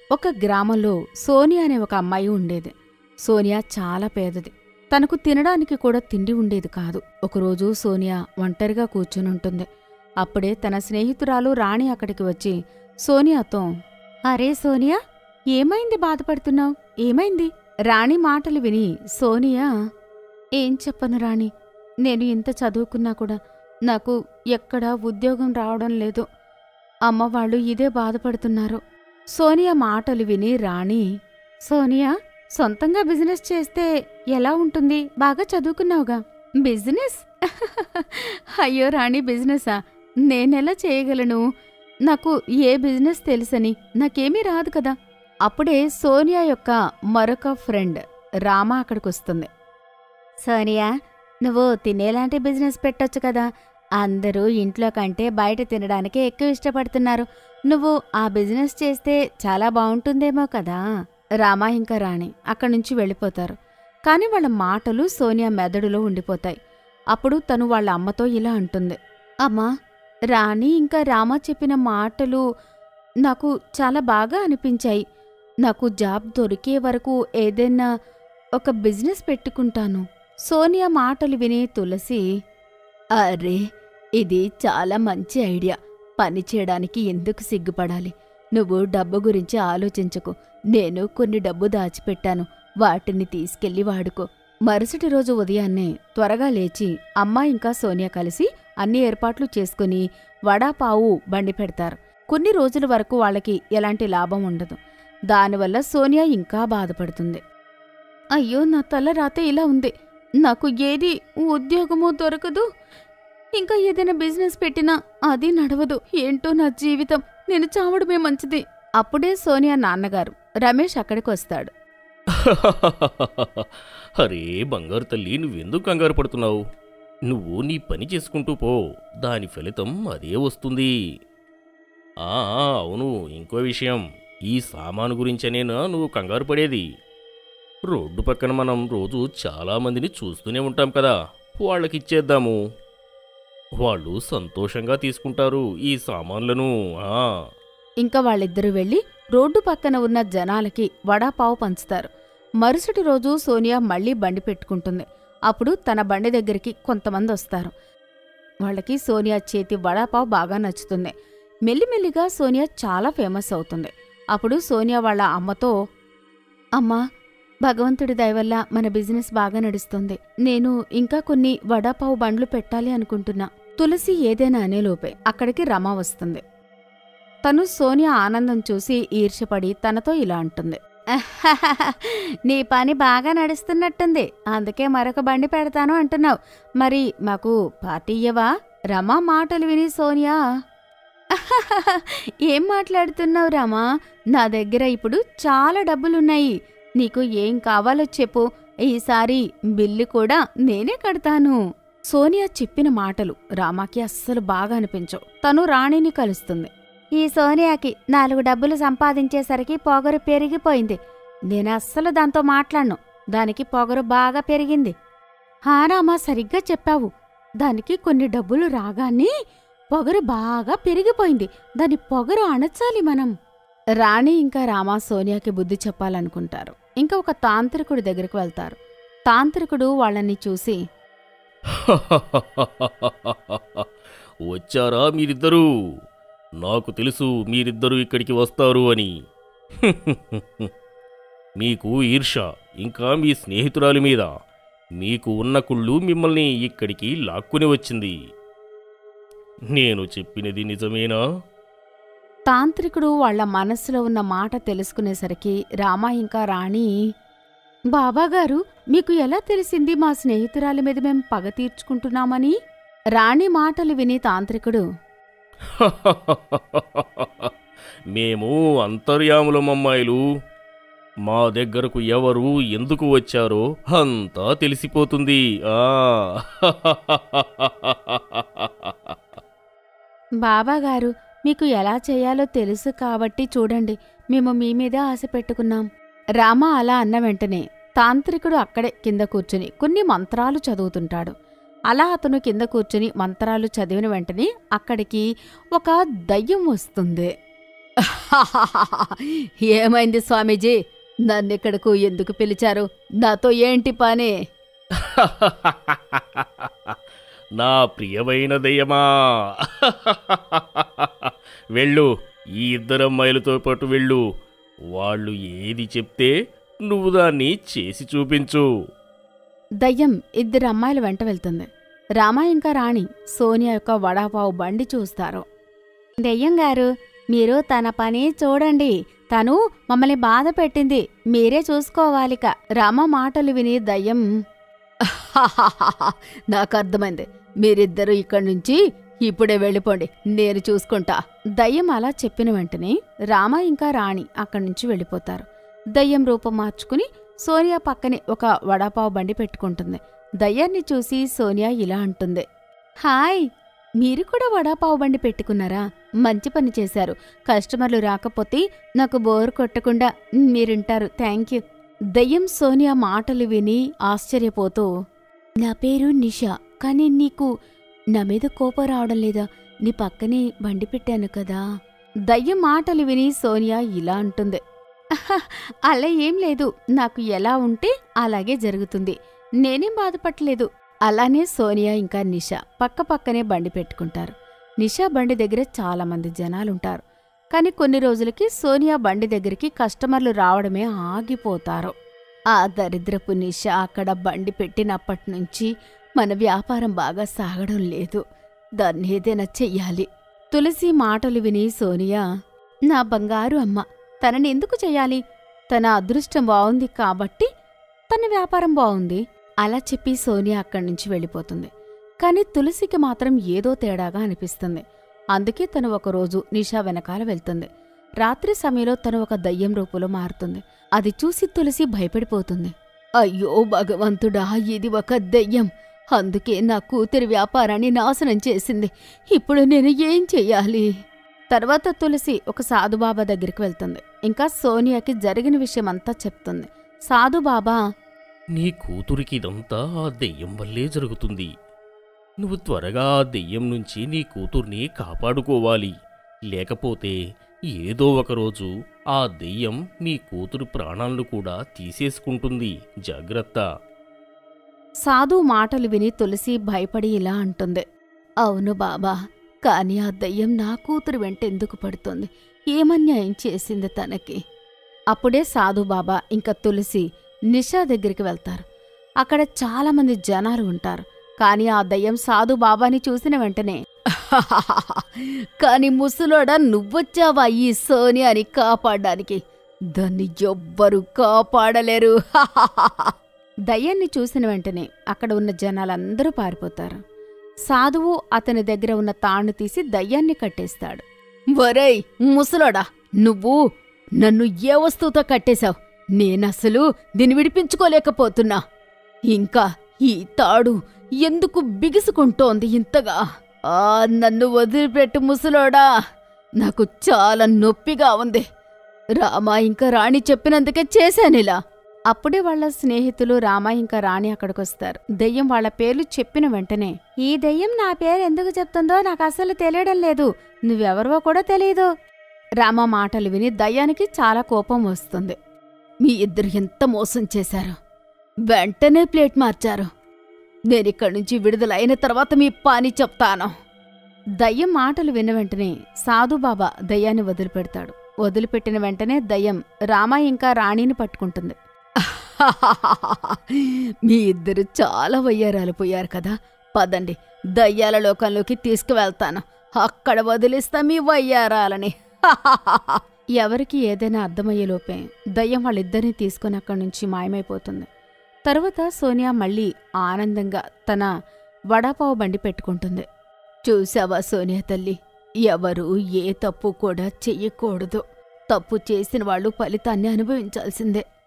ఒక గ్రామంలో సోనియా అనే ఒక అమ్మాయి ఉండేది సోనియా చాలా పేదది తనకు తినడానికి కూడా తిండి ఉండేది కాదు ఒకరోజు సోనియా ఒంటరిగా కూర్చునుంటుంది అప్పుడే తన స్నేహితురాలు రాణి అక్కడికి వచ్చి సోనియాతో అరే సోనియా ఏమైంది బాధపడుతున్నావు ఏమైంది రాణి మాటలు విని సోనియా ఏం చెప్పను రాణి నేను ఇంత చదువుకున్నా కూడా నాకు ఎక్కడా ఉద్యోగం రావడం లేదు అమ్మ వాళ్ళు ఇదే బాధపడుతున్నారు సోనియా మాటలు విని రాణి సోనియా సొంతంగా బిజినెస్ చేస్తే ఎలా ఉంటుంది బాగా చదువుకున్నావుగా బిజినెస్ అయ్యో రాణి బిజినెసా నేనెలా చేయగలను నాకు ఏ బిజినెస్ తెలుసని నాకేమీ రాదు కదా అప్పుడే సోనియా యొక్క మరొక ఫ్రెండ్ రామ అక్కడికొస్తుంది సోనియా నువ్వు తినేలాంటి బిజినెస్ పెట్టొచ్చు కదా అందరూ ఇంట్లో కంటే బయట తినడానికే ఎక్కువ ఇష్టపడుతున్నారు నువ్వు ఆ బిజినెస్ చేస్తే చాలా బావుంటుందేమో కదా రామా ఇంకా రాణి అక్కడి నుంచి వెళ్ళిపోతారు కాని వాళ్ళ మాటలు సోనియా మెదడులో ఉండిపోతాయి అప్పుడు తను వాళ్ళ అమ్మతో ఇలా అంటుంది అమ్మా రాణి ఇంకా రామా చెప్పిన మాటలు నాకు చాలా బాగా అనిపించాయి నాకు జాబ్ దొరికే వరకు ఏదైనా ఒక బిజినెస్ పెట్టుకుంటాను సోనియా మాటలు వినే తులసి అరే ఇది చాలా మంచి ఐడియా పని చేయడానికి ఎందుకు సిగ్గుపడాలి నువ్వు డబ్బు గురించి ఆలోచించకు నేను కొన్ని డబ్బు దాచిపెట్టాను వాటిని తీసుకెళ్లి వాడుకో మరుసటి రోజు ఉదయాన్నే త్వరగా లేచి అమ్మ ఇంకా సోనియా కలిసి అన్ని ఏర్పాట్లు చేసుకుని వడాపావు బండి పెడతారు కొన్ని రోజుల వరకు వాళ్ళకి ఎలాంటి లాభం ఉండదు దానివల్ల సోనియా ఇంకా బాధపడుతుంది అయ్యో నా తల రాతే ఇలా ఉంది నాకు ఏది ఉద్యోగమో దొరకదు ఇంకా ఏదైనా బిజినెస్ పెట్టినా అది నడవదు ఏంటో నా జీవితం నేను చావడమే మంచిది అప్పుడే సోనియా నాన్నగారు రమేష్ అక్కడికి వస్తాడు అరే బంగారు తల్లి నువ్వెందుకు కంగారు పడుతున్నావు నువ్వు నీ పని చేసుకుంటూ పో దాని ఫలితం అదే వస్తుంది ఆ ఆ, అవును ఇంకో విషయం ఈ సామాను గురించనేనా నువ్వు కంగారు పడేది రోడ్డు పక్కన మనం రోజు చాలా మందిని చూస్తూనే ఉంటాం కదా వాళ్ళకిచ్చేద్దాము వాళ్ళు సంతోషంగా తీసుకుంటారు ఈ సామాన్లను ఆ ఇంకా వాళ్ళిద్దరూ వెళ్లి రోడ్డు పక్కన ఉన్న జనాలకి వడాపావు పంచుతారు మరుసటి రోజు సోనియా మళ్ళీ బండి పెట్టుకుంటుంది అప్పుడు తన బండి దగ్గరికి కొంతమంది వస్తారు వాళ్ళకి సోనియా చేతి వడాపావు బాగా నచ్చుతుంది మెల్లిమెల్లిగా సోనియా చాలా ఫేమస్ అవుతుంది అప్పుడు సోనియా వాళ్ళ అమ్మతో అమ్మా భగవంతుడి దయవల్ల మన బిజినెస్ బాగా నడుస్తుంది నేను ఇంకా కొన్ని వడాపావు బండ్లు పెట్టాలి అనుకుంటున్నా తులసి ఏదైనా అనేలోపే అక్కడికి రమ వస్తుంది తను సోనియా ఆనందం చూసి ఈర్ష్యపడి తనతో ఇలా అంటుంది నీ పని బాగా నడుస్తున్నట్టుంది అందుకే మరొక బండి పెడతాను అంటున్నావు మరి మాకు పార్టీ ఇయ్యవా రమా మాటలు విని సోనియా ఏం మాట్లాడుతున్నావు రామా నా దగ్గర ఇప్పుడు చాలా డబ్బులున్నాయి నీకు ఏం కావాలో చెప్పు ఈసారి బిల్లు కూడా నేనే కడతాను సోనియా చెప్పిన మాటలు రామాకి అస్సలు బాగా అనిపించవు తను రాణిని కలుస్తుంది ఈ సోనియాకి నాలుగు డబ్బులు సంపాదించేసరికి పొగరు పెరిగిపోయింది నేను అస్సలు దాంతో మాట్లాడను దానికి పొగరు బాగా పెరిగింది హారామా సరిగ్గా చెప్పావు దానికి కొన్ని డబ్బులు రాగానే పొగరు బాగా పెరిగిపోయింది దాని పొగరు అణచాలి మనం రాణి ఇంకా రామా సోనియాకి బుద్ధి చెప్పాలనుకుంటారు ఇంకా ఒక తాంత్రికుడి దగ్గరికి వెళ్తారు తాంత్రికుడు వాళ్ళని చూసి వచ్చారా మీరిద్దరూ నాకు తెలుసు మీరిద్దరూ ఇక్కడికి వస్తారు అని మీకు ఈర్ష ఇంకా మీ స్నేహితురాలి మీద మీకు ఉన్న కుళ్ళు మిమ్మల్ని ఇక్కడికి లాక్కుని వచ్చింది నేను చెప్పినది నిజమేనా తాంత్రికుడు వాళ్ళ మనస్సులో ఉన్న మాట తెలుసుకునేసరికి రామ ఇంకా రాణి బాబాగారు మీకు ఎలా తెలిసింది మా స్నేహితురాలి మీద మేం పగ తీర్చుకుంటున్నామని రాణి మాటలు విని తాంత్రికుడు మేము అంతర్యాములం అమ్మాయిలు మా దగ్గరకు ఎవరు ఎందుకు వచ్చారో అంతా తెలిసిపోతుంది ఆ బాబాగారు మీకు ఎలా చేయాలో తెలుసు కాబట్టి చూడండి మేము మీ మీదే ఆశ పెట్టుకున్నాం రామ అలా అన్న వెంటనే తాంత్రికుడు అక్కడే కింద కూర్చుని కొన్ని మంత్రాలు చదువుతుంటాడు అలా అతను కింద కూర్చుని మంత్రాలు చదివిన వెంటనే అక్కడికి ఒక దయ్యం వస్తుంది ఏమైంది స్వామీజీ నన్నిక్కడకు ఎందుకు పిలిచారు నాతో ఏంటి పని నా ప్రియమైన దయ్యమా వెళ్ళు ఈ ఇద్దరు అమ్మాయిలతో పాటు వెళ్ళు వాళ్ళు ఏది చెప్తే నువ్వు దాన్ని చేసి చూపించు దయ్యం ఇద్దరు అమ్మాయిల వెంట వెళ్తుంది రామా ఇంకా రాణి సోనియా యొక్క వడాపావు బండి చూస్తారు దెయ్యం గారు మీరు తన పని చూడండి తను మమ్మల్ని బాధ పెట్టింది మీరే చూసుకోవాలిక రామ మాటలు విని దయ్యం నాకు అర్థమైంది మీరిద్దరూ ఇక్కడి నుంచి ఇప్పుడే వెళ్ళిపోండి నేను చూసుకుంటా దయ్యం అలా చెప్పిన వెంటనే రామ ఇంకా రాణి అక్కడి నుంచి వెళ్ళిపోతారు దయ్యం రూపం మార్చుకుని సోనియా పక్కనే ఒక వడాపావు బండి పెట్టుకుంటుంది దయ్యాన్ని చూసి సోనియా ఇలా అంటుంది హాయ్ మీరు కూడా వడాపావు బండి పెట్టుకున్నారా మంచి పని చేశారు కస్టమర్లు రాకపోతే నాకు బోర్ కొట్టకుండా మీరుంటారు థ్యాంక్ యూ దయ్యం సోనియా మాటలు విని ఆశ్చర్యపోతూ నా పేరు నిషా కానీ నీకు నా మీద కోపం రావడం లేదా నీ పక్కనే బండి పెట్టాను కదా దయ్యం మాటలు విని సోనియా ఇలా అంటుంది "అహ, అలా ఏం లేదు నాకు ఎలా ఉంటే అలాగే జరుగుతుంది నేనేం బాధపడలేదు అలానే సోనియా ఇంకా నిషా పక్క పక్కనే బండి పెట్టుకుంటారు నిషా బండి దగ్గర చాలా మంది జనాలుంటారు కానీ కొన్ని రోజులకి సోనియా బండి దగ్గరికి కస్టమర్లు రావడమే ఆగిపోతారు ఆ దరిద్రపు నిషా అక్కడ బండి పెట్టినప్పటి నుంచి మన వ్యాపారం బాగా సాగడం లేదు దాన్ని ఏదైనా చెయ్యాలి తులసి మాటలు విని సోనియా నా బంగారు అమ్మ తనని ఎందుకు చెయ్యాలి తన అదృష్టం బావుంది కాబట్టి తన వ్యాపారం బావుంది అలా చెప్పి సోనియా అక్కడి నుంచి వెళ్ళిపోతుంది కాని తులసికి మాత్రం ఏదో తేడాగా అనిపిస్తుంది అందుకే తను ఒకరోజు నిషా వెనకాల వెళ్తుంది రాత్రి సమయంలో తను ఒక దయ్యం రూపులో మారుతుంది అది చూసి తులసి భయపడిపోతుంది అయ్యో భగవంతుడా ఇది ఒక దయ్యం అందుకే నా కూతురి వ్యాపారాన్ని నాశనం చేసింది ఇప్పుడు నేను ఏం చెయ్యాలి తర్వాత తులసి ఒక సాధుబాబా దగ్గరికి వెళ్తుంది ఇంకా సోనియాకి జరిగిన విషయమంతా చెప్తుంది సాధుబాబా నీ కూతురికి ఇదంతా ఆ దెయ్యం వల్లే జరుగుతుంది నువ్వు త్వరగా ఆ దెయ్యం నుంచి నీ కూతుర్ని కాపాడుకోవాలి లేకపోతే ఏదో ఒకరోజు ఆ దెయ్యం నీ కూతురు ప్రాణాలను కూడా తీసేసుకుంటుంది జాగ్రత్త సాధు మాటలు విని తులసి భయపడి ఇలా అంటుంది అవును బాబా కాని ఆ దయ్యం నా కూతురు వెంట ఎందుకు పడుతోంది ఏమన్యాయం చేసింది తనకి అప్పుడే సాధు బాబా ఇంకా తులసి నిషా దగ్గరికి వెళ్తారు అక్కడ చాలామంది జనాలు ఉంటారు కాని ఆ దయ్యం సాధు బాబాని చూసిన వెంటనే కాని ముసలోడా నువ్వొచ్చావా ఈ సోనియాని కాపాడడానికి దాన్ని ఎవ్వరూ కాపాడలేరు దయ్యాన్ని చూసిన వెంటనే అక్కడ ఉన్న జనాలందరూ పారిపోతారు సాధువు అతని దగ్గర ఉన్న తాణ్ణు తీసి దయ్యాన్ని కట్టేస్తాడు వరేయ్ ముసలోడా నువ్వు నన్ను ఏ వస్తువుతో కట్టేశావు నేనసలు దీన్ని విడిపించుకోలేకపోతున్నా ఇంకా ఈ తాడు ఎందుకు బిగుసుకుంటోంది ఇంతగా ఆ నన్ను వదిలిపెట్టు ముసలోడా నాకు చాలా నొప్పిగా ఉంది రామా ఇంకా రాణి చెప్పినందుకే చేశానిలా అప్పుడే వాళ్ళ స్నేహితులు రామ ఇంకా రాణి అక్కడికొస్తారు దెయ్యం వాళ్ళ పేర్లు చెప్పిన వెంటనే ఈ దెయ్యం నా పేరు ఎందుకు చెప్తుందో నాకు అసలు తెలియడం లేదు నువ్వెవరివో కూడా తెలియదు రామ మాటలు విని దయ్యానికి చాలా కోపం వస్తుంది మీ ఇద్దరు ఎంత మోసం చేశారు వెంటనే ప్లేట్ మార్చారు నేనిక్కడి నుంచి విడుదలైన తర్వాత మీ పని చెప్తాను దయ్యం మాటలు విన్న వెంటనే సాధుబాబా దయ్యాన్ని వదిలిపెడతాడు వదిలిపెట్టిన వెంటనే దయ్యం రామ ఇంకా రాణిని పట్టుకుంటుంది మీ ఇద్దరు చాలా వయ్యారాలు పోయారు కదా పదండి దయ్యాల లోకంలోకి తీసుకువెళ్తాను అక్కడ వదిలిస్తా మీ వయ్యారాలని ఎవరికి ఏదైనా అర్థమయ్యేలోపే దయ్యం వాళ్ళిద్దరిని తీసుకుని అక్కడి నుంచి మాయమైపోతుంది తరువాత సోనియా మళ్ళీ ఆనందంగా తన వడాపావు బండి పెట్టుకుంటుంది చూసావా సోనియా తల్లి ఎవరు ఏ తప్పు కూడా చెయ్యకూడదు తప్పు చేసిన వాళ్ళు ఫలితాన్ని అనుభవించాల్సిందే